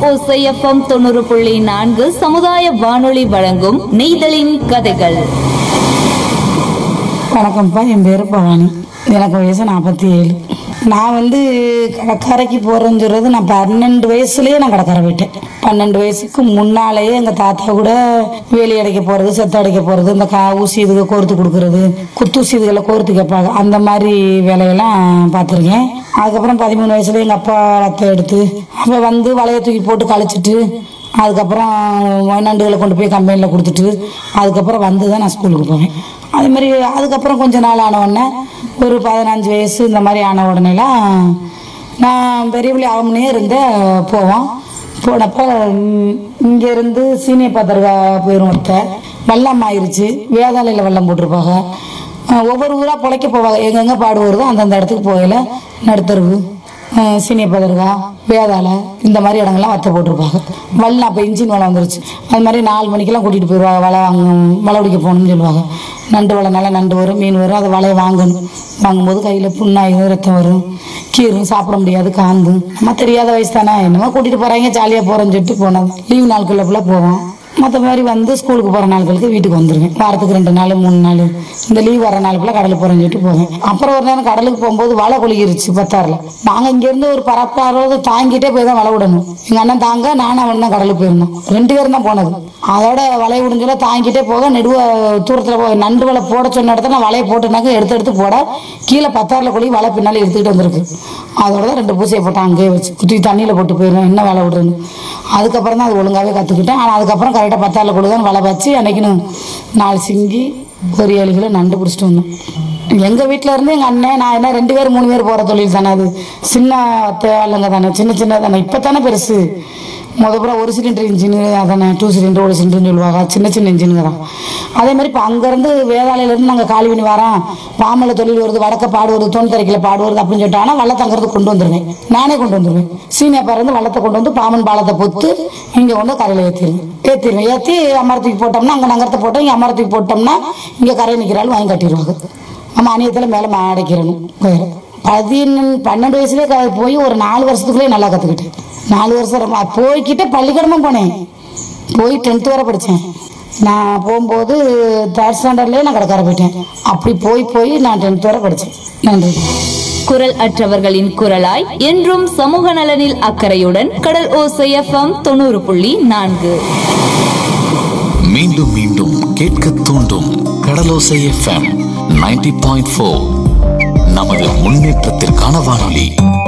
ஓசை எஃப்எம் தொண்ணூறு புள்ளி நான்கு சமுதாய வானொலி வழங்கும் நெய்தலின் கதைகள் வணக்கம்ப்பா என் பேர் பவானி எனக்கு வயசு நாற்பத்தி ஏழு நான் வந்து கடற்கரைக்கு போகிறேன்னு சொல்கிறது நான் பன்னெண்டு வயசுலேயே நான் கடற்கரை போயிட்டேன் பன்னெண்டு வயசுக்கு முன்னாலேயே எங்கள் தாத்தா கூட வேலி அடைக்க போகிறது செத்த அடைக்க போகிறது இந்த கா ஊசி இதுக கோர்த்து கொடுக்குறது குத்தூசி இதுகளை கோர்த்து கேட்பாங்க அந்த மாதிரி வேலையெல்லாம் பார்த்துருக்கேன் அதுக்கப்புறம் பதிமூணு வயசுல எங்கள் அப்பா ரத்தம் எடுத்து அப்போ வந்து வலையை தூக்கி போட்டு கழிச்சிட்டு அதுக்கப்புறம் நண்டுகளை கொண்டு போய் கம்பெனியில் கொடுத்துட்டு அதுக்கப்புறம் வந்து தான் நான் ஸ்கூலுக்கு போவேன் அது மாதிரி அதுக்கப்புறம் கொஞ்ச நாள் ஆன உடனே ஒரு பதினஞ்சு வயசு இந்த மாதிரி ஆன உடனேலாம் நான் பெரியபிள்ளை ஆகமுனே இருந்த போவோம் போனப்போ இங்கேருந்து சீனிய பத்திரிக்கா போயிடும் ஒருத்த வெள்ளம் ஆயிருச்சு வேதாளையில் வெள்ளம் போட்டிருப்பாங்க அஹ் ஒவ்வொரு ஊராக பிழைக்க போவாங்க எங்கெங்கே பாடு வருதோ அந்தந்த இடத்துக்கு போகல நடுத்தருவு அஹ் சீனிய பதர்கா வேதாளை இந்த மாதிரி இடங்கள்லாம் வத்த போட்டிருப்பாங்க வல்ல அப்போ இன்ஜின் வலை வந்துருச்சு அது மாதிரி நாலு மணிக்கெல்லாம் கூட்டிகிட்டு போயிடுவாங்க வலை வாங்க வலை பிடிக்க போகணும்னு சொல்லுவாங்க நண்டு வலை நல்லா நண்டு வரும் மீன் வரும் அதை வலையை வாங்கணும் வாங்கும்போது கையில் புண்ணாயிரும் ரத்தம் வரும் கீரும் சாப்பிட முடியாது காந்தும் நம்ம தெரியாத வயசு தானே என்னமோ கூட்டிகிட்டு போகிறாங்க ஜாலியாக போகிறோன்னு சொல்லிட்டு போனோம் லீவ் நாட்களில் ஃபுல்லாக போவோம் மற்ற மாதிரி வந்து ஸ்கூலுக்கு போகிற நாட்களுக்கு வீட்டுக்கு வந்துருவேன் வாரத்துக்கு ரெண்டு நாள் மூணு நாள் இந்த லீவ் வர நாளுக்குள்ள கடலுக்கு போகிறேன்னு சொல்லிட்டு போவேன் அப்புறம் ஒரு நேரம் கடலுக்கு போகும்போது வலை கொழுகிருச்சு பத்தாரில் நாங்கள் இங்கேருந்து ஒரு பரப்பாரோடு தாங்கிட்டே போய் தான் வலை விடணும் எங்கள் அண்ணன் தாங்க நானும் அவன் தான் கடலுக்கு போயிருந்தோம் ரெண்டு பேரும் தான் போனது அதோட வலையை விடுஞ்சோட தாங்கிட்டே போக நெடுவ தூரத்தில் போய் நண்டு வலை போட சொன்ன இடத்துல நான் வலையை போட்டுனாக்க எடுத்து எடுத்து போட கீழே பத்தாரில் கொழி வலை பின்னால் எடுத்துக்கிட்டு வந்திருக்கு அதோட தான் ரெண்டு பூசையை போட்டேன் அங்கேயே வச்சு குட்டி தண்ணியில் போட்டு போயிடுவேன் என்ன வலை விடுறேன்னு அதுக்கப்புறம் தான் அது ஒழுங்காகவே கற்றுக்கிட்டேன் ஆனால் அதுக்கப்புறம் கரெக்டாக பத்தாரில் கொழி தான் வலை வச்சு அன்னைக்கு நான் நாலு சிங்கி ஒரு ஏழு கிலோ நண்டு பிடிச்சிட்டு வந்தோம் எங்கள் வீட்டில் இருந்து எங்கள் அண்ணன் நான் என்ன ரெண்டு பேர் மூணு பேர் போகிற தொழில் தானே அது சின்ன தேவையில்லைங்க தானே சின்ன சின்ன தானே இப்போ தானே பெருசு முதப்புறம் ஒரு சிலிண்டர் இன்ஜின் அதானே டூ சிலிண்டர் ஒரு சிலிண்டர்னு சொல்லுவாங்க சின்ன சின்ன இன்ஜினுங்க தான் அதே மாதிரி இப்போ அங்கேருந்து வேதாளையிலேருந்து நாங்கள் காலி பண்ணி வரோம் பாம்பளை தொழில் வருது வடக்க பாடு வருது தோன் தரைக்கில் பாடு வருது அப்படின்னு சொல்லிட்டாங்கன்னா வள்ளத்தை அங்கேருந்து கொண்டு வந்துடுவேன் நானே கொண்டு வந்துடுவேன் சீனியா இருந்து வள்ளத்தை கொண்டு வந்து பாம்பன் பாலத்தை பொத்து இங்கே கொண்டு கரையில் ஏற்றிடுவேன் ஏற்றிடுவேன் ஏற்றி அமரத்துக்கு போட்டோம்னா அங்கே நகரத்தை போட்டோம் இங்கே அமரத்துக்கு போட்டோம்னா இங்கே கரையை நிற்கிறாலும் வாங்கி கட்டிடுவாங்க நம்ம அநியத்தில் மேலே அடைக்கிறணும் வேறு பதினொன்று பன்னெண்டு வயசுலேயே க- போய் ஒரு நாலு வருஷத்துக்குள்ளேயே நல்லா கற்றுக்கிட்டேன் நாலு வருஷம் ரொம்ப போய்கிட்டே பள்ளிக்கூடமும் போனேன் போய் டென்த்து வரை படித்தேன் நான் போகும்போது தேர்ட் ஸ்டாண்டர்ட்லேயே நான் கடற்கரை போயிட்டேன் அப்படி போய் போய் நான் டென்த்து வரை படித்தேன் நன்றி குரல் அற்றவர்களின் குரலாய் என்றும் சமூக நலனில் அக்கறையுடன் கடல் ஓசை எஃப்எம் தொண்ணூறு புள்ளி நான்கு மீண்டும் மீண்டும் கேட்க தூண்டும் Kadalosai FM ninety point four நமது முன்னேற்றத்திற்கான வானொலி